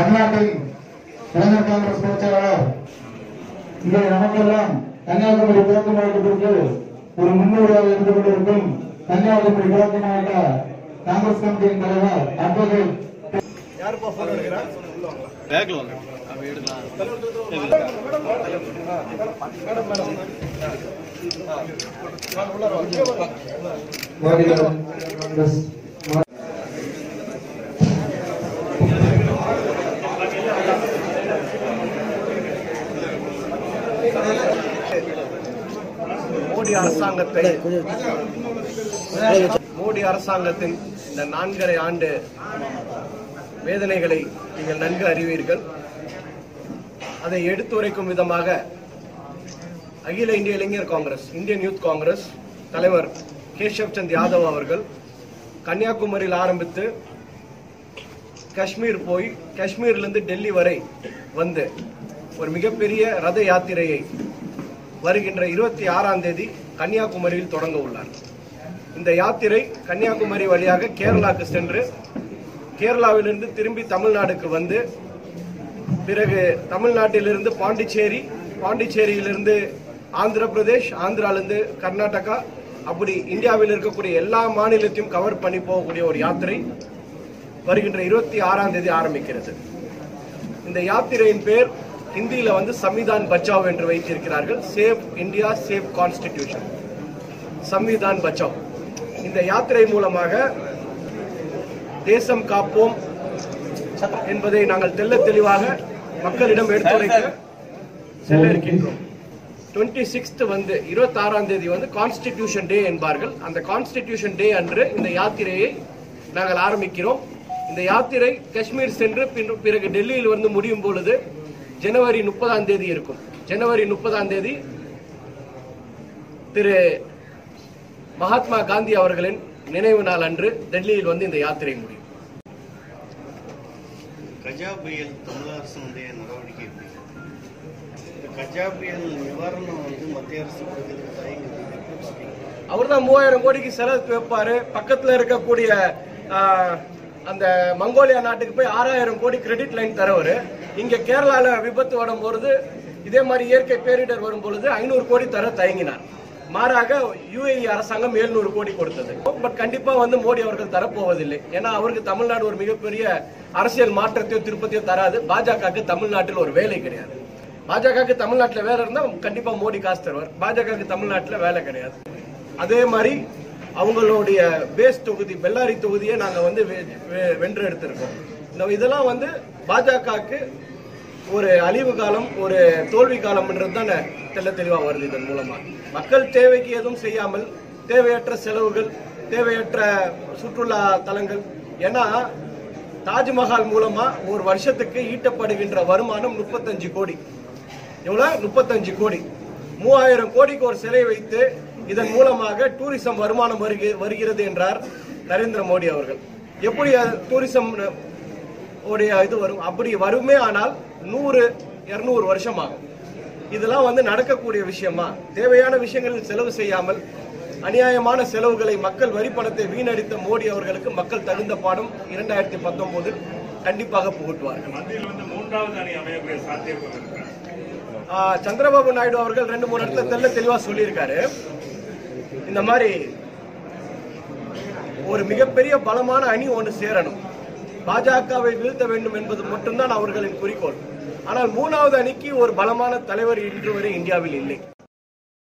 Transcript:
தமிழ்நாட்டின் இளைஞர் காங்கிரஸ் பொதுச் செயலாளர் இங்கே நமக்கெல்லாம் கன்னியாகுமரி கிழக்கு மாவட்டத்திற்கு ஒரு முன்னோடியாக இருந்து கொண்டிருக்கும் கன்னியாகுமரி கிழக்கு மாவட்ட காங்கிரஸ் கமிட்டியின் தலைவர் அட்வொகேட் மோடிகள் காங்கிரஸ் மோடி அரசாங்கத்தை மோடி அரசாங்கத்தின் இந்த நான்கரை ஆண்டு வேதனைகளை நீங்கள் நன்கு அறிவீர்கள் அதை எடுத்துரைக்கும் விதமாக அகில இந்திய இளைஞர் காங்கிரஸ் இந்தியன் யூத் காங்கிரஸ் தலைவர் கேஷவ் சந்த் யாதவ் அவர்கள் கன்னியாகுமரியில் ஆரம்பித்து காஷ்மீர் போய் காஷ்மீர்லேருந்து டெல்லி வரை வந்து ஒரு மிகப்பெரிய ரத யாத்திரையை வருகின்ற இருபத்தி ஆறாம் தேதி கன்னியாகுமரியில் தொடங்க உள்ளார் இந்த யாத்திரை கன்னியாகுமரி வழியாக கேரளாக்கு சென்று கேரளாவிலிருந்து திரும்பி தமிழ்நாடுக்கு வந்து பிறகு தமிழ்நாட்டிலிருந்து பாண்டிச்சேரி பாண்டிச்சேரியிலிருந்து ஆந்திர பிரதேஷ் ஆந்திராவிலிருந்து கர்நாடகா அப்படி இந்தியாவில் இருக்கக்கூடிய எல்லா மாநிலத்தையும் கவர் பண்ணி போகக்கூடிய ஒரு யாத்திரை வருகின்ற இருபத்தி ஆறாம் தேதி ஆரம்பிக்கிறது இந்த யாத்திரையின் பேர் ஹிந்தியில வந்து சம்விதான் பச்சாவ் என்று வைத்திருக்கிறார்கள் சேவ் இந்தியா சேவ் கான்ஸ்டிடியூஷன் சம்விதான் பச்சாவ் இந்த யாத்திரை மூலமாக தேசம் காப்போம் என்பதை நாங்கள் தெள்ள தெளிவாக மக்களிடம் எடுத்துரைக்க செல்ல இருக்கின்றோம் டுவெண்ட்டி சிக்ஸ்த் வந்து இருபத்தாறாம் தேதி வந்து கான்ஸ்டிடியூஷன் டே என்பார்கள் அந்த கான்ஸ்டிடியூஷன் டே அன்று இந்த யாத்திரையை நாங்கள் ஆரம்பிக்கிறோம் இந்த யாத்திரை காஷ்மீர் சென்று பின் பிறகு டெல்லியில் வந்து முடியும் பொழுது ஜனவரி முப்பதாம் தேதி இருக்கும் ஜனவரி முப்பதாம் தேதி திரு மகாத்மா காந்தி அவர்களின் நினைவு நாள் அன்று டெல்லியில் வந்து இந்த யாத்திரை முடியும் கஜா புயல் தமிழக அரசினுடைய நடவடிக்கை எப்படி இந்த கஜா புயல் நிவாரணம் வந்து மத்திய அரசு கொடுக்கறதுக்கு தயங்குது எப்படி சொல்றீங்க? அவர் தான் மூவாயிரம் கோடிக்கு செலவு வைப்பாரு பக்கத்துல இருக்கக்கூடிய ஆஹ், அந்த மங்கோலியா நாட்டுக்கு போய் ஆறாயிரம் கோடி கிரெடிட் லைன் தரவர் இங்க கேரளால விபத்து வரும் பொழுது இதே மாதிரி இயற்கை பேரிடர் வரும் பொழுது ஐநூறு கோடி தர தயங்கினார் மாறாக யுஏஇ அரசாங்கம் 700 கோடி கொடுத்தது பட் கண்டிப்பா வந்து மோடி அவர்கள் தரப்போவதில்லை ஏன்னா அவருக்கு தமிழ்நாடு ஒரு மிகப்பெரிய அரசியல் மாற்றத்தையோ திருப்பத்தையோ தராது பாஜகவுக்கு தமிழ்நாட்டில் ஒரு வேலை கிடையாது பாஜகவுக்கு தமிழ்நாட்டில் வேலை இருந்தா கண்டிப்பா மோடி காசு தருவார் பாஜகவுக்கு தமிழ்நாட்டில் வேலை கிடையாது அதே மாதிரி அவங்களுடைய பேஸ் தொகுதி பெல்லாரி தொகுதியை நாங்க வந்து வெ- வெ- வென்று எடுத்திருக்கோம் இந்த இதெல்லாம் வந்து பாஜகவுக்கு ஒரு அழிவு காலம் ஒரு தோல்வி காலம்ன்றது தானே தெள்ள தெளிவா வருது இதன் மூலமா மக்கள் தேவைக்கு எதுவும் செய்யாமல் தேவையற்ற செலவுகள் தேவையற்ற சுற்றுலா தலங்கள் ஏன்னா தாஜ்மஹால் மூலமா ஒரு வருஷத்துக்கு ஈட்டப்படுகின்ற வருமானம் முப்பத்தஞ்சு கோடி எவ்வளவு முப்பத்தஞ்சு கோடி மூவாயிரம் கோடிக்கு ஒரு சிலை வைத்து இதன் மூலமாக டூரிசம் வருமானம் வருகி- வருகிறது என்றார் நரேந்திர மோடி அவர்கள் எப்படி அது டூரிசம் உடைய இது வரும் அப்படி வருமே ஆனால் நூறு இருநூறு வருஷம் ஆகும் இதெல்லாம் வந்து நடக்கக்கூடிய விஷயமா தேவையான விஷயங்களில் செலவு செய்யாமல் அநியாயமான செலவுகளை மக்கள் வரி பணத்தை வீணடித்த மோடி அவர்களுக்கு மக்கள் தகுந்த பாடம் இரண்டாயிரத்தி பத்தொன்பது கண்டிப்பாக புகட்டுவார்கள் மத்தியில் வந்து மூன்றாவது அணி அமையக்கூடிய சாத்தியக்கூறு இருக்கு ஆஹ் சந்திரபாபு நாயுடு அவர்கள் ரெண்டு மூணு இடத்துல தெல்ல தெளிவா சொல்லியிருக்காரு இந்த மாதிரி ஒரு மிகப்பெரிய பலமான அணி ஒன்று சேரணும் பாஜகவை வீழ்த்த வேண்டும் என்பது மட்டும்தான் அவர்களின் குறிக்கோள் ஆனால் மூணாவது அணிக்கு ஒரு பலமான தலைவர் இன்று வரை இந்தியாவில் இல்லை